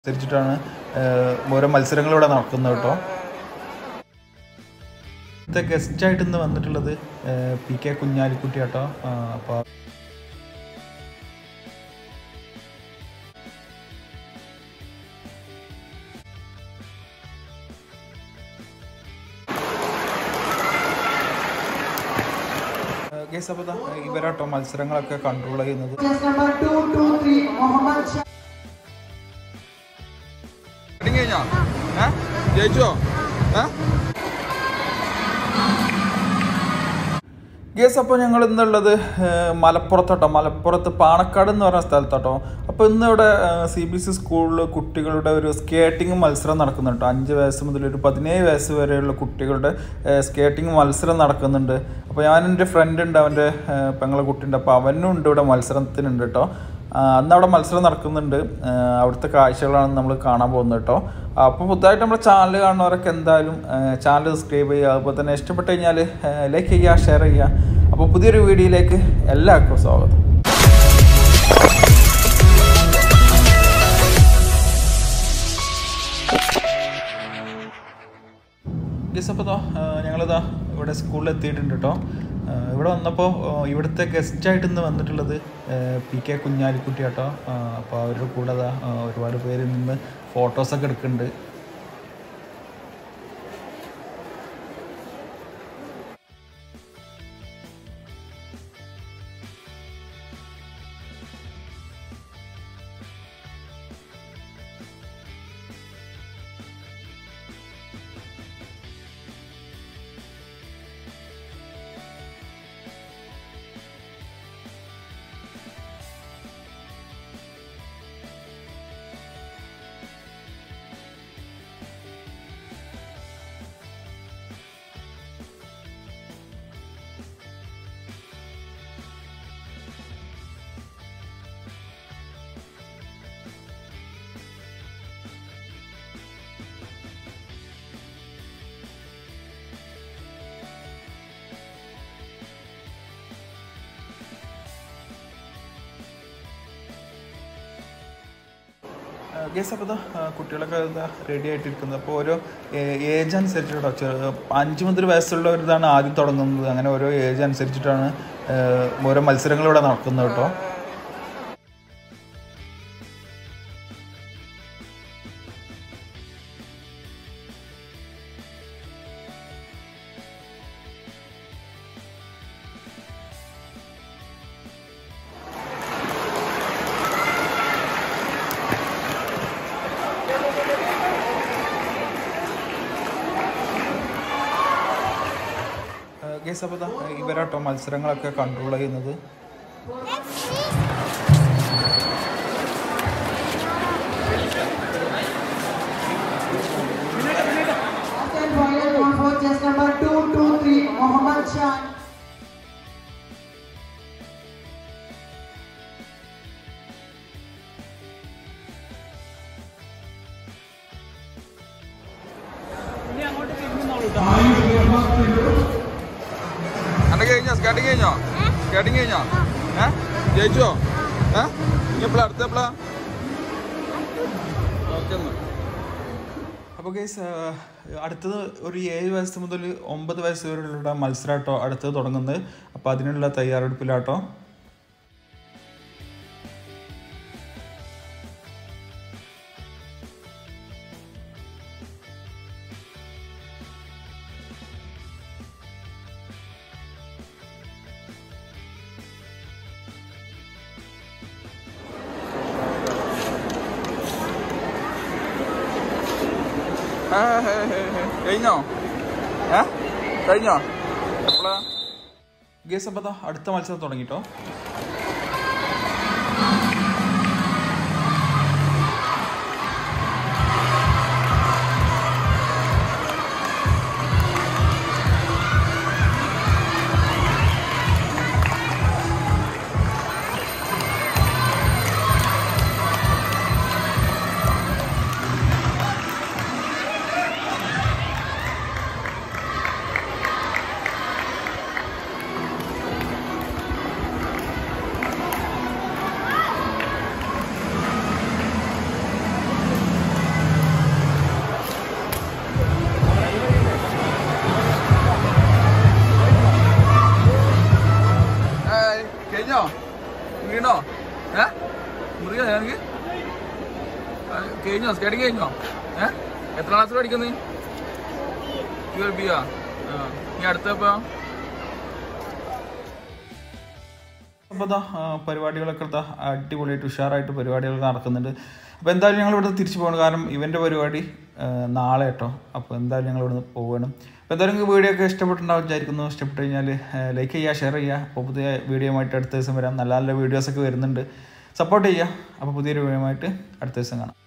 അനുസരിച്ചിട്ടാണ് ഓരോ മത്സരങ്ങൾ ഇവിടെ നടക്കുന്നത് കേട്ടോ ഇന്നത്തെ ഗസ്റ്റ് ആയിട്ട് ഇന്ന് വന്നിട്ടുള്ളത് പി കെ കുഞ്ഞാലിക്കുട്ടി കേട്ടോ അപ്പോൾ ഗേസ് അപ്പോൾ ദാ ഇവരാട്ടോ മത്സരങ്ങളൊക്കെ കൺട്രോൾ ചെയ്യുന്നത് Just number two, two, three, Mohammed Shah. Batting കഴിഞ്ഞോ ഏ ജയിച്ചോ ഏ ഗേസ് അപ്പോൾ ഞങ്ങൾ ഇന്നുള്ളത് മലപ്പുറത്തോട്ടോ മലപ്പുറത്ത് പാണക്കാട് എന്ന് പറഞ്ഞ സ്ഥലത്തോട്ടോ അപ്പോൾ ഇന്ന് ഇവിടെ സി ബി സി സ്കൂളിൽ കുട്ടികളുടെ ഒരു സ്കേറ്റിംഗ് മത്സരം നടക്കുന്നുണ്ട് അഞ്ച് വയസ്സ് മുതൽ ഒരു പതിനേഴ് വയസ്സ് വരെയുള്ള കുട്ടികളുടെ സ്കേറ്റിംഗ് മത്സരം നടക്കുന്നുണ്ട് അപ്പോൾ ഞാൻ എൻ്റെ ഫ്രണ്ട് ഉണ്ട് അവൻ്റെ പെങ്ങളെ കുട്ടിയുണ്ട് അപ്പോൾ അവനും ഉണ്ട് ഇവിടെ മത്സരത്തിനുണ്ട് കേട്ടോ ആ, അന്ന് അവിടെ മത്സരം നടക്കുന്നുണ്ട് ആ, അവിടുത്തെ കാഴ്ചകളാണ് നമ്മൾ കാണാൻ പോകുന്നത് കേട്ടോ അപ്പോൾ പുതുതായിട്ട് നമ്മുടെ ചാനൽ കാണുന്നവരൊക്കെ എന്തായാലും ചാനൽ സബ്സ്ക്രൈബ് ചെയ്യുക അതുപോലെ തന്നെ ഇഷ്ടപ്പെട്ട് കഴിഞ്ഞാൽ ലൈക്ക് ചെയ്യുക ഷെയർ ചെയ്യുക അപ്പോൾ പുതിയൊരു വീഡിയോയിലേക്ക് എല്ലാവർക്കും സ്വാഗതം ഗസ് അപ്പോൾ ഞങ്ങളിതാ ഇവിടെ സ്കൂളിൽ എത്തിയിട്ടുണ്ട് കേട്ടോ ആ, ഇവിടെ വന്നപ്പോൾ ആ, ഇവിടുത്തെ ഗസ്റ്റായിട്ട് ഇന്ന് വന്നിട്ടുള്ളത് പി കെ കുഞ്ഞാലിക്കുട്ടി കേട്ടോ അപ്പോൾ അവരുടെ കൂടെ ദാ, ആ, ഒരുപാട് പേര് നിന്ന് ഫോട്ടോസൊക്കെ എടുക്കുന്നുണ്ട് ഗസ് അപ്പോൾ കുട്ടികളൊക്കെ റെഡി ആയിട്ടിരിക്കുന്നത് അപ്പോൾ ഓരോ ഏജ് അനുസരിച്ചിട്ടോ ചെറു അഞ്ച് മുതൽ വയസ്സുള്ളവരിതാണ് ആദ്യം തുടങ്ങുന്നത് അങ്ങനെ ഓരോ ഏജ് അനുസരിച്ചിട്ടാണ് ആ, ഓരോ മത്സരങ്ങൾ ഇവിടെ നടക്കുന്നത് കേട്ടോ ഗേസ് അപ്പോൾ ഇവരാട്ടോ മത്സരങ്ങളൊക്കെ കൺട്രോൾ ചെയ്യുന്നത് Captain Royal One for just number two, two, three, Mohammed Shah. അന്റെ കഴിഞ്ഞോ സ്കാറ്റിംഗ് കഴിഞ്ഞോ സ്കാറ്റിംഗ് കഴിഞ്ഞോ ഏ ജയിച്ചോ ഏ ഇനി എപ്പോഴാ അടുത്ത എപ്പോഴാ ഓക്കെ എന്നാ അപ്പോൾ ഗേസ് അടുത്തത് ഒരു ഏഴ് വയസ്സ് മുതൽ ഒമ്പത് വയസ്സ് വരെയുള്ള മത്സരമാട്ടോ അടുത്തത് തുടങ്ങുന്നത് അപ്പോൾ അതിനുള്ള തയ്യാറെടുപ്പിലാട്ടോ ഏ, ഏ, ഏ, ഏ, കഴിഞ്ഞോ ഏ കഴിഞ്ഞോ എപ്പോഴാ ഗേസ് അപ്പോൾ ദാ അടുത്ത മത്സരം തുടങ്ങിട്ടോ മുറിയോ എനിക്ക് കഴിഞ്ഞോ സ്കേറ്റിംഗ് കഴിഞ്ഞോ ഏ എത്ര ക്ലാസ്സിൽ പഠിക്കുന്നത് യു എൽ ബിയാ നീ അടുത്തപ്പോ അപ്പോൾ ഇതാ ആ, പരിപാടികളൊക്കെ ഇതാ അടിപൊളിയായിട്ട് ഉഷാറായിട്ട് പരിപാടികൾ നടക്കുന്നുണ്ട് അപ്പോൾ എന്തായാലും ഞങ്ങൾ ഇവിടുന്ന് തിരിച്ചു പോകണം കാരണം ഇവൻ്റെ പരിപാടി ആ, നാളെ കേട്ടോ അപ്പോൾ എന്തായാലും ഞങ്ങൾ ഇവിടുന്ന് പോകണം അപ്പോൾ എന്തായാലും നിങ്ങൾക്ക് വീഡിയോ ഒക്കെ ഇഷ്ടപ്പെട്ടുണ്ടാവും വിചാരിക്കുന്നു ഇഷ്ടപ്പെട്ട് കഴിഞ്ഞാൽ ലൈക്ക് ചെയ്യുക ഷെയർ ചെയ്യുക അപ്പോൾ പുതിയ വീഡിയോ ആയിട്ട് അടുത്ത ദിവസം വരാം നല്ല നല്ല വീഡിയോസൊക്കെ വരുന്നുണ്ട് സപ്പോർട്ട് ചെയ്യുക അപ്പോൾ പുതിയൊരു വീഡിയോ ആയിട്ട് അടുത്ത ദിവസം കാണാം